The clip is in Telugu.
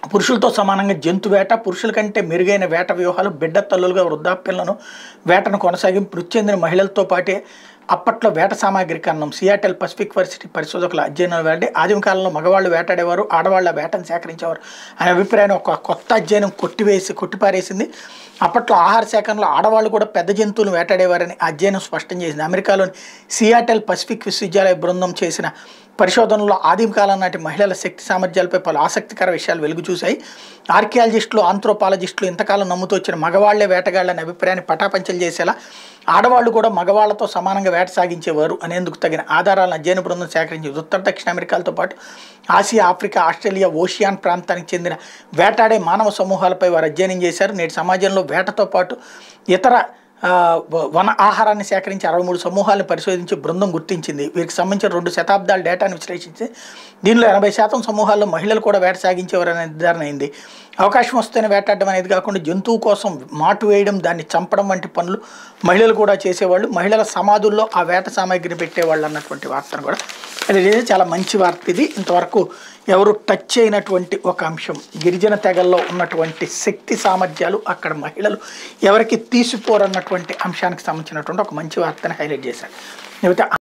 పురుషులతో సమానంగా జంతు వేట పురుషుల కంటే మెరుగైన వేట వ్యూహాలు బిడ్డ తల్లులుగా వృద్ధాప్యులను వేటను కొనసాగింపు మృతి చెందిన మహిళలతో పాటే అప్పట్లో వేట సామాగ్రికరణం సియాటెల్ పసిఫిక్ వర్సిటీ పరిశోధకుల అధ్యయనం వెల్లడి ఆదిమ కాలంలో మగవాళ్ళు వేటాడేవారు ఆడవాళ్ళ వేటను సేకరించేవారు అనే అభిప్రాయాన్ని ఒక కొత్త అధ్యయనం కొట్టివేసి కొట్టిపారేసింది అప్పట్లో ఆహార సేకరణలో ఆడవాళ్ళు కూడా పెద్ద జంతువులు వేటాడేవారని ఆ అధ్యయనం స్పష్టం చేసింది అమెరికాలోని సియాటెల్ పసిఫిక్ విశ్వవిద్యాలయ బృందం చేసిన పరిశోధనలో ఆదిమ కాలం నాటి మహిళల శక్తి సామర్థ్యాలపై పలు ఆసక్తికర విషయాలు వెలుగు చూశాయి ఆర్కియాలజిస్టులు ఆంథ్రోపాలజిస్టులు ఇంతకాలం నమ్ముతూ వచ్చిన మగవాళ్లే వేటగాళ్ళని అభిప్రాయాన్ని పటాపంచలు చేసేలా ఆడవాళ్ళు కూడా మగవాళ్లతో సమానంగా వేట సాగించేవారు అనేందుకు తగిన ఆధారాలను అధ్యయన బృందం సేకరించింది ఉత్తర దక్షిణ అమెరికాలతో పాటు ఆసియా ఆఫ్రికా ఆస్ట్రేలియా ఓషియాన్ ప్రాంతానికి చెందిన వేటాడే మానవ సమూహాలపై వారు అధ్యయనం చేశారు నేటి సమాజంలో వేటతో పాటు ఇతర ఆ, వ- వన ఆహారాన్ని సేకరించి అరవై మూడు సమూహాలను పరిశోధించి బృందం గుర్తించింది వీరికి సంబంధించిన రెండు శతాబ్దాల డేటాను విశ్లేషించి దీనిలో ఎనభై శాతం సమూహాల్లో మహిళలు కూడా వేట సాగించేవారనే నిర్ధారణ అయింది అవకాశం వస్తేనే వేటాడడం అనేది కాకుండా జంతువు కోసం మాటు వేయడం దాన్ని చంపడం వంటి పనులు మహిళలు కూడా చేసేవాళ్ళు మహిళల సమాధుల్లో ఆ వేట సామాగ్రిని పెట్టేవాళ్ళు అన్నటువంటి వార్తను కూడా ఇది చాలా మంచి వార్త ఇది ఇంతవరకు ఎవరు టచ్ అయినటువంటి ఒక అంశం గిరిజన తెగల్లో ఉన్నటువంటి శక్తి సామర్థ్యాలు అక్కడ మహిళలు ఎవరికి తీసిపోరన్నటువంటి అంశానికి సంబంధించినటువంటి ఒక మంచి వార్తని హైలైట్ చేశారు లేకపోతే